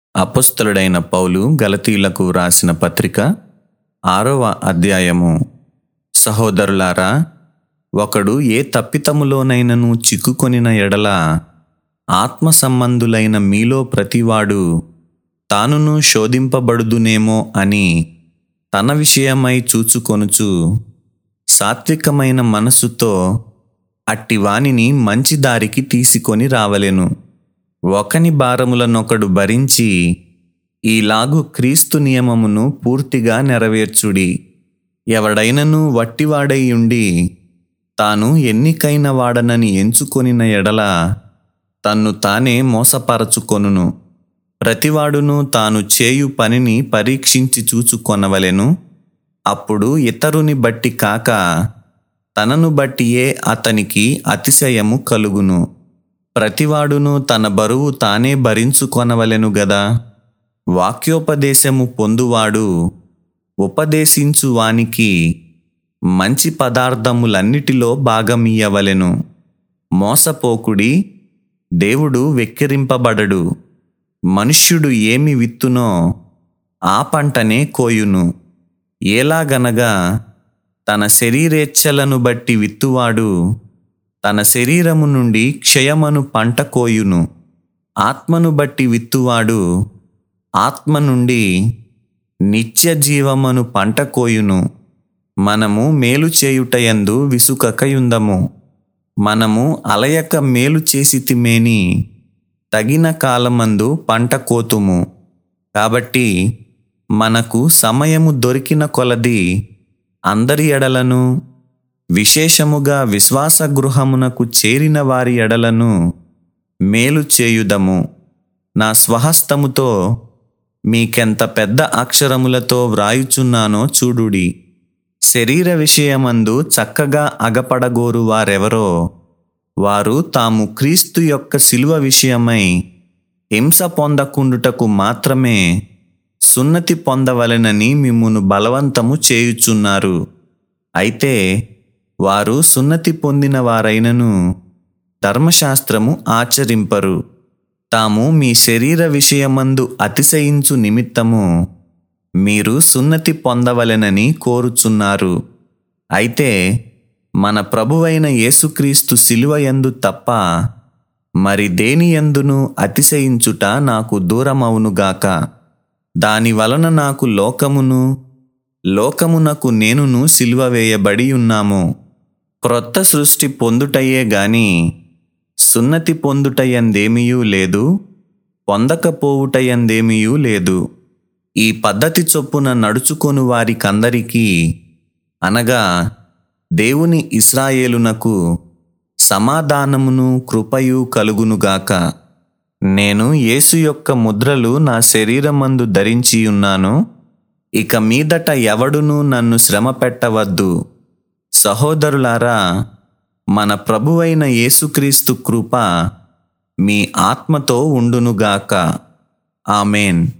అపొస్తలుడైన పౌలు గలతీలకు రాసిన పత్రిక ఆరవ అధ్యాయము సహోదరులారా ఒకడు ఏ తప్పితములోనైనను చిక్కుకొనిన ఎడల ఆత్మ సంబంధులైన మీలో ప్రతివాడు తానును శోధింపబడుదునేమో అని తన విషయమై చూచుకొనుచు సాత్వికమైన మనసుతో అట్టి వానిని మంచి దారికి తీసుకొని రావలెను ఒకని భారములనొకడు భరించి ఈలాగు క్రీస్తు నియమమును పూర్తిగా నెరవేర్చుడి ఎవడైనను వట్టివాడై ఉండి తాను ఎన్నికైన వాడనని ఎంచుకొనిన ఎడల తన్ను తానే మోసపరచుకొనును ప్రతివాడును తాను చేయు పనిని పరీక్షించి చూచుకొనవలెను అప్పుడు ఇతరుని బట్టి కాక తనను బట్టియే అతనికి అతిశయము కలుగును ప్రతివాడును తన బరువు తానే భరించుకొనవలెను గదా వాక్యోపదేశము పొందువాడు ఉపదేశించు వానికి మంచి పదార్థములన్నిటిలో భాగమియ్యవలెను మోసపోకుడి దేవుడు వెక్కిరింపబడడు మనుష్యుడు ఏమి విత్తునో ఆ పంటనే కోయును ఎలాగనగా తన శరీరేచ్ఛలను బట్టి విత్తువాడు తన శరీరము నుండి క్షయమను పంట కోయును ఆత్మను బట్టి విత్తువాడు ఆత్మ నుండి నిత్య జీవమను పంట కోయును మనము మేలు చేయుటయందు విసుకకయుందము మనము అలయక మేలు చేసితిమేని తగిన కాలమందు పంట కోతుము కాబట్టి మనకు సమయము దొరికిన కొలది అందరి ఎడలను విశేషముగా విశ్వాస గృహమునకు చేరిన వారి ఎడలను మేలు చేయుదము నా స్వహస్తముతో మీకెంత పెద్ద అక్షరములతో వ్రాయుచున్నానో చూడుడి శరీర విషయమందు చక్కగా అగపడగోరు వారెవరో వారు తాము క్రీస్తు యొక్క శిలువ విషయమై హింస పొందకుండుటకు మాత్రమే సున్నతి పొందవలెనని మిమ్మును బలవంతము చేయుచున్నారు అయితే వారు సున్నతి పొందిన వారైనను ధర్మశాస్త్రము ఆచరింపరు తాము మీ శరీర విషయమందు అతిశయించు నిమిత్తము మీరు సున్నతి పొందవలెనని కోరుచున్నారు అయితే మన ప్రభువైన యేసుక్రీస్తు శిలువయందు తప్ప మరి దేని ఎందును అతిశయించుట నాకు దూరమవునుగాక దాని వలన నాకు లోకమును లోకమునకు నేనును సిలువ వేయబడి ఉన్నాము క్రొత్త సృష్టి పొందుటయే గాని సున్నతి పొందుటయందేమియూ లేదు పొందకపోవుటయందేమియూ లేదు ఈ పద్ధతి చొప్పున నడుచుకొను వారికందరికీ అనగా దేవుని ఇస్రాయేలునకు సమాధానమును కృపయు కలుగునుగాక నేను యేసు యొక్క ముద్రలు నా శరీరమందు ధరించి ఉన్నాను ఇక మీదట ఎవడునూ నన్ను శ్రమ పెట్టవద్దు సహోదరులారా మన ప్రభువైన యేసుక్రీస్తు కృప మీ ఆత్మతో ఉండునుగాక ఆమెన్